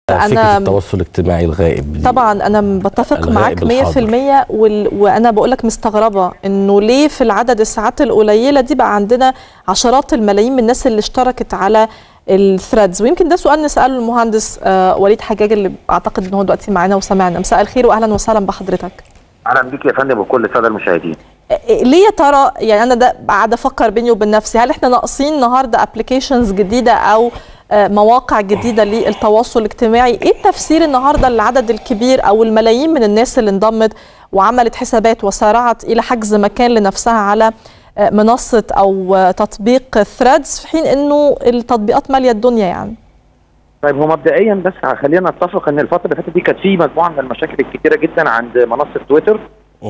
فكره التواصل الاجتماعي الغائب طبعا انا بتفق الغائب معاك 100% وال... وانا بقول لك مستغربه انه ليه في العدد الساعات القليله دي بقى عندنا عشرات الملايين من الناس اللي اشتركت على الثريدز ويمكن ده سؤال نساله المهندس آه وليد حجاج اللي اعتقد ان هو دلوقتي معانا وسمعنا مساء الخير واهلا وسهلا بحضرتك اهلا بيك يا فندم وكل الساده المشاهدين ليه يا ترى يعني انا ده قاعده افكر بيني وبين نفسي هل احنا ناقصين النهارده ابلكيشنز جديده او مواقع جديده للتواصل الاجتماعي ايه التفسير النهارده للعدد الكبير او الملايين من الناس اللي انضمت وعملت حسابات وسارعت الى حجز مكان لنفسها على منصه او تطبيق ثريدز في حين انه التطبيقات ماليه الدنيا يعني طيب هو مبدئيا بس خلينا نتفق ان الفتره اللي فاتت دي كانت في مجموعه من المشاكل الكتيره جدا عند منصه تويتر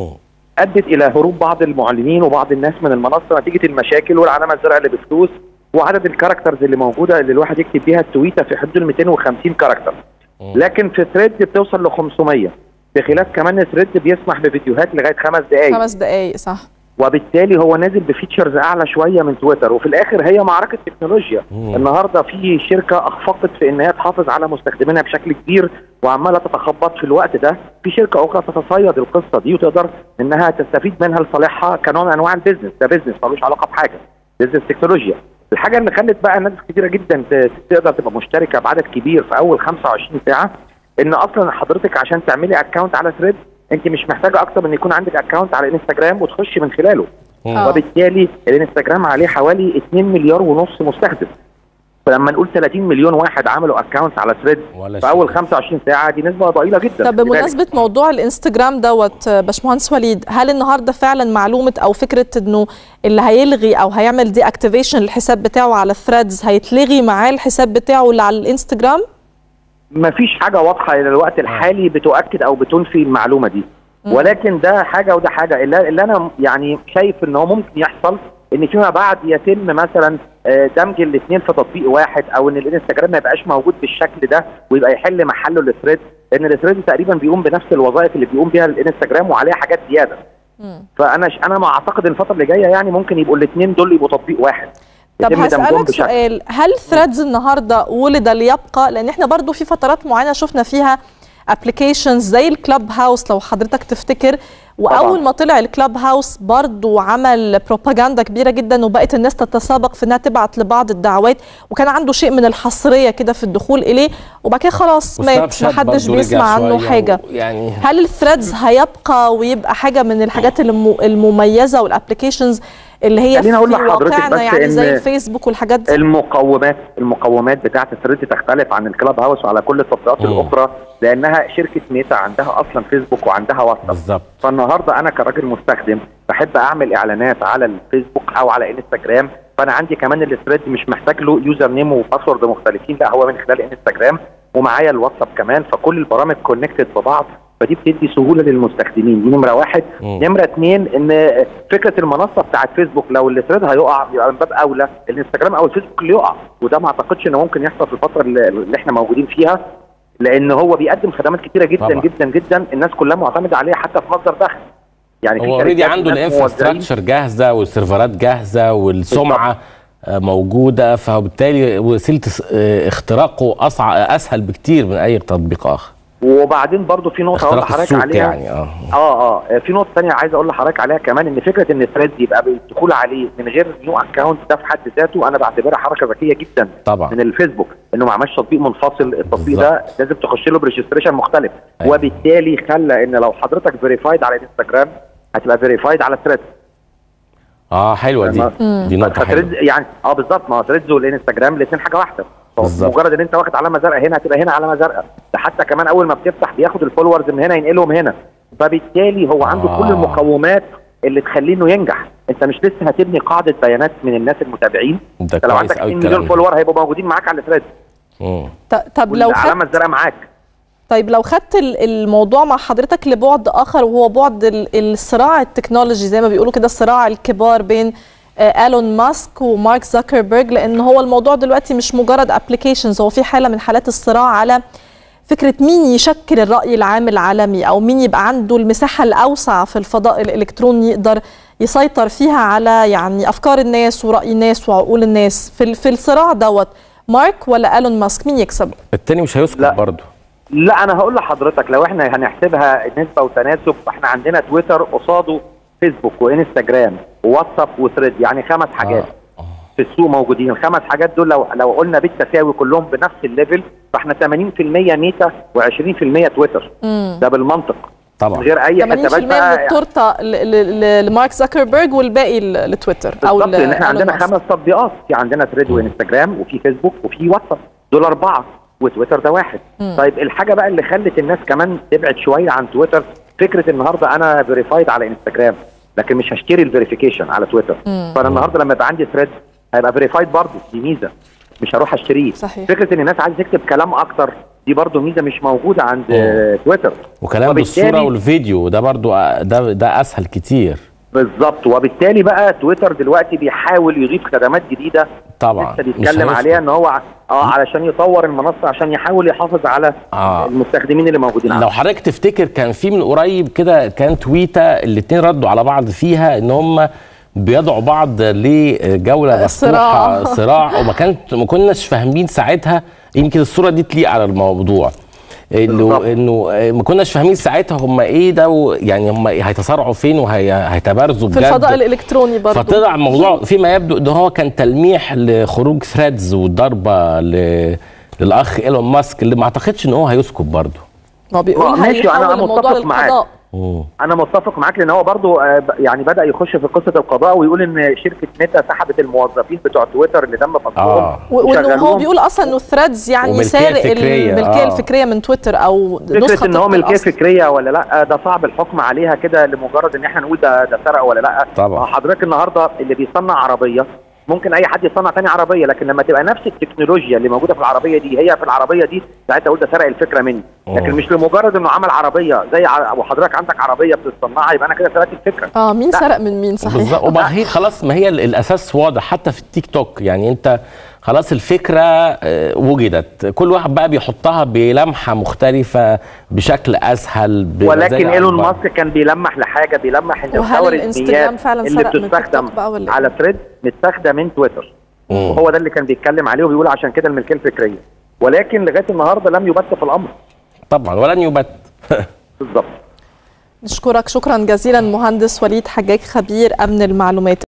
ادت الى هروب بعض المعلنين وبعض الناس من المنصه نتيجه المشاكل والعلامه الزرقاء اللي بفلوس وعدد الكاركترز اللي موجوده اللي الواحد يكتب بيها التويته في حدود ال 250 كاركتر لكن في ثريد بتوصل ل 500 بخلاف كمان ثريد بيسمح بفيديوهات لغايه خمس دقائق خمس دقائق صح وبالتالي هو نازل بفيتشرز اعلى شويه من تويتر وفي الاخر هي معركه تكنولوجيا مم. النهارده في شركه اخفقت في ان هي تحافظ على مستخدمينها بشكل كبير وعماله تتخبط في الوقت ده في شركه اخرى تتصيد القصه دي وتقدر انها تستفيد منها لصالحها كنوع من انواع البيزنس ده بيزنس ملوش علاقه بحاجه بيزنس تكنولوجيا الحاجه اللي خلت بقى ناس كتيره جدا تقدر تبقى مشتركه بعدد كبير في اول 25 ساعه ان اصلا حضرتك عشان تعملي اكونت على ثريد انت مش محتاجه اكتر من يكون عندك اكونت على الانستجرام وتخش من خلاله أوه. وبالتالي الانستجرام عليه حوالي 2 مليار ونص مستخدم فلما نقول 30 مليون واحد عملوا اكونت على ثريد في اول 25 ساعه دي نسبه ضئيله جدا طب بمناسبه موضوع الانستجرام دوت باشمهندس وليد هل النهارده فعلا معلومه او فكره انه اللي هيلغي او هيعمل دي اكتيفيشن الحساب بتاعه على الثريدز هيتلغي معاه الحساب بتاعه اللي على الانستجرام؟ ما فيش حاجه واضحه الى الوقت الحالي بتؤكد او بتنفي المعلومه دي ولكن ده حاجه وده حاجه اللي, اللي انا يعني شايف ان هو ممكن يحصل ان فيما بعد يتم مثلا دمج الاثنين في تطبيق واحد او ان الانستجرام ما يبقاش موجود بالشكل ده ويبقى يحل محله الثريد لان الثريد تقريبا بيقوم بنفس الوظائف اللي بيقوم بيها الانستجرام وعليها حاجات زياده فانا انا ما اعتقد الفتره اللي جايه يعني ممكن يبقوا الاثنين دول يبقوا تطبيق واحد طب هسألك سؤال هل ثريدز النهارده ولد ليبقى لان احنا برضو في فترات معينه شفنا فيها ابلكيشنز زي الكلاب هاوس لو حضرتك تفتكر واول طبعا. ما طلع الكلاب هاوس برضو عمل بروباجندا كبيره جدا وبقت الناس تتسابق في انها تبعت لبعض الدعوات وكان عنده شيء من الحصريه كده في الدخول اليه وبعد كده خلاص مات ما حدش بيسمع عنه حاجه يعني هل الثريدز هيبقى ويبقى حاجه من الحاجات المميزه والابلكيشنز اللي هي في واقعنا يعني زي الفيسبوك والحاجات دي المقومات المقومات بتاعه الثريد تختلف عن الكلاب هاوس وعلى كل التطبيقات الاخرى لانها شركه ميتا عندها اصلا فيسبوك وعندها واتساب بالظبط فالنهارده انا كراجل مستخدم بحب اعمل اعلانات على الفيسبوك او على انستجرام فانا عندي كمان الثريد مش محتاج له يوزر نيم وباسورد مختلفين لا هو من خلال انستجرام ومعايا الواتساب كمان فكل البرامج كونكتد ببعض فدي بتدي سهوله للمستخدمين دي نمره واحد مم. نمره اثنين ان فكره المنصه بتاعت فيسبوك لو الثريد هيقع يبقى من باب اولى الانستجرام او الفيسبوك اللي يقع وده ما اعتقدش انه ممكن يحصل في الفتره اللي احنا موجودين فيها لان هو بيقدم خدمات كتيره جدا طبعا. جدا جدا الناس كلها معتمده عليه حتى في مصدر دخل يعني هو اوريدي عنده الانفراستراكشر جاهزه والسيرفرات جاهزه والسمعه موجوده فبالتالي وسيله اختراقه اصعب اسهل بكتير من اي تطبيق اخر وبعدين برضو في نقطه اقول لحضرتك عليها يعني اه اه اه في نقطه ثانيه عايز اقول لحضرتك عليها كمان ان فكره ان الثريد يبقى بالدخول عليه من غير نيو اكونت ده في حد ذاته انا بعتبرها حركه ذكيه جدا طبعا من الفيسبوك انه ما عملش تطبيق منفصل التطبيق ده لازم تخش له بريجستريشن مختلف أيوة. وبالتالي خلى ان لو حضرتك فيريفايد على انستجرام هتبقى فيريفايد على الثريد اه حلوه دي دي نقطه حلوه يعني اه بالظبط ما هو ثريدز والانستجرام الاثنين حاجه واحده بالزبط. مجرد ان انت واخد علامه زرقاء هنا هتبقى هنا علامه زرقاء ده حتى كمان اول ما بتفتح بياخد الفولورز من هنا ينقلهم هنا فبالتالي هو عنده آه. كل المقومات اللي تخليه انه ينجح انت مش لسه هتبني قاعده بيانات من الناس المتابعين انت لو عندك 2 مليون فولور هيبقوا موجودين معاك على الثريد طب لو العلامه الزرقاء معاك طيب لو خدت الموضوع مع حضرتك لبعد اخر وهو بعد الصراع التكنولوجي زي ما بيقولوا كده الصراع الكبار بين ايلون ماسك ومارك زكربرج لان هو الموضوع دلوقتي مش مجرد ابلكيشنز هو في حاله من حالات الصراع على فكره مين يشكل الراي العام العالمي او مين يبقى عنده المساحه الاوسع في الفضاء الالكتروني يقدر يسيطر فيها على يعني افكار الناس وراي الناس وعقول الناس في في الصراع دوت مارك ولا ايلون ماسك مين يكسب التاني مش هيسكت لا. برضه لا انا هقول لحضرتك لو احنا هنحسبها نسبه وتناسب فاحنا عندنا تويتر قصاده فيسبوك وانستجرام وواتساب وثريد يعني خمس حاجات آه. في السوق موجودين الخمس حاجات دول لو لو قلنا بالتساوي كلهم بنفس الليفل فاحنا 80% ميتا و20% تويتر مم. ده بالمنطق من طبعا غير اي 80% من حسابات بقى التورته ل- ل- ل- لمارك زكربرج والباقي ل- لتويتر او بالظبط لان احنا لإيلون عندنا ماسك. خمس تطبيقات في عندنا ثريد وانستجرام وفي فيسبوك وفي واتساب دول اربعه وتويتر ده واحد مم. طيب الحاجه بقى اللي خلت الناس كمان تبعد شويه عن تويتر فكره النهارده انا فيريفايد على انستجرام لكن مش هشتري الفيريفيكيشن على تويتر مم. فانا النهارده لما يبقى عندي ثريد هيبقى فيريفايد برضه دي ميزه مش هروح اشتريه صحيح. فكره ان الناس عايزه تكتب كلام اكتر دي برضه ميزه مش موجوده عند آه، تويتر وكلام وبالتالي- بالصوره والفيديو ده برضه آه، ده ده اسهل كتير بالظبط وبالتالي بقى تويتر دلوقتي بيحاول يضيف خدمات جديده طبعا لسه مش بيتكلم هيسكت. عليها ان هو ع- اه علشان يطور المنصه عشان يحاول يحافظ على آه. المستخدمين اللي موجودين لو عنده حضرتك تفتكر كان في من قريب كده كان تويته الاتنين ردوا على بعض فيها ان هم بيدعوا بعض لجوله صراع. مفتوحه صراع وما كانت ما كناش فاهمين ساعتها يمكن الصوره دي تليق على الموضوع بالظبط. انه انه آه، ما كناش فاهمين ساعتها هم ايه ده و- يعني هم هيتصارعوا فين وهيتبارزوا في بجد الفضاء الالكتروني برضه فطلع الموضوع فيما يبدو ان هو كان تلميح لخروج ثريدز والضربه ل... للاخ ايلون ماسك اللي ما اعتقدش ان هو هيسكت برضه ما بيقول ماشي، أنا هيحول الموضوع متفق معاك. للقضاء انا متفق معاك لان هو برضو آه، ب- يعني بدا يخش في قصه القضاء ويقول ان شركه ميتا سحبت الموظفين بتوع تويتر اللي تم فصلهم آه. و- وانه هو وشغلوهم. بيقول اصلا انه ثريدز يعني وملكية سارق فكرية، الملكيه آه. الفكريه من تويتر او فكره نسخه ان هو طبق ملكيه الأصل. فكريه ولا لا ده صعب الحكم عليها كده لمجرد ان احنا نقول ده ده سرقه ولا لا طبعا. ما حضرتك النهارده اللي بيصنع عربيه ممكن اي حد يصنع تاني عربيه لكن لما تبقى نفس التكنولوجيا اللي موجوده في العربيه دي هي في العربيه دي ساعتها اقول ده سرق الفكره مني لكن أوه. مش لمجرد انه عمل عربيه زي ع- وحضرتك عندك عربيه بتصنعها يبقى انا كده سرقت الفكره اه مين لا. سرق من مين صحيح بالظبط وما هي خلاص ما هي ال- الاساس واضح حتى في التيك توك يعني انت خلاص الفكره آه، وجدت كل واحد بقى بيحطها بلمحه مختلفه بشكل اسهل بمزايا ولكن ايلون أكبر. ماسك كان بيلمح لحاجه بيلمح ان وهل محتوى الانستجرام الرسميات فعلا اللي سرق من تيك توك بتستخدم بقى ولا إيه؟ على ثريد متاخده من تويتر مم. وهو ده اللي كان بيتكلم عليه وبيقول عشان كده الملكيه الفكريه ولكن لغايه النهارده لم يبت في الامر طبعا ولن يبت بالظبط نشكرك شكرا جزيلا مهندس وليد حجاج خبير امن المعلومات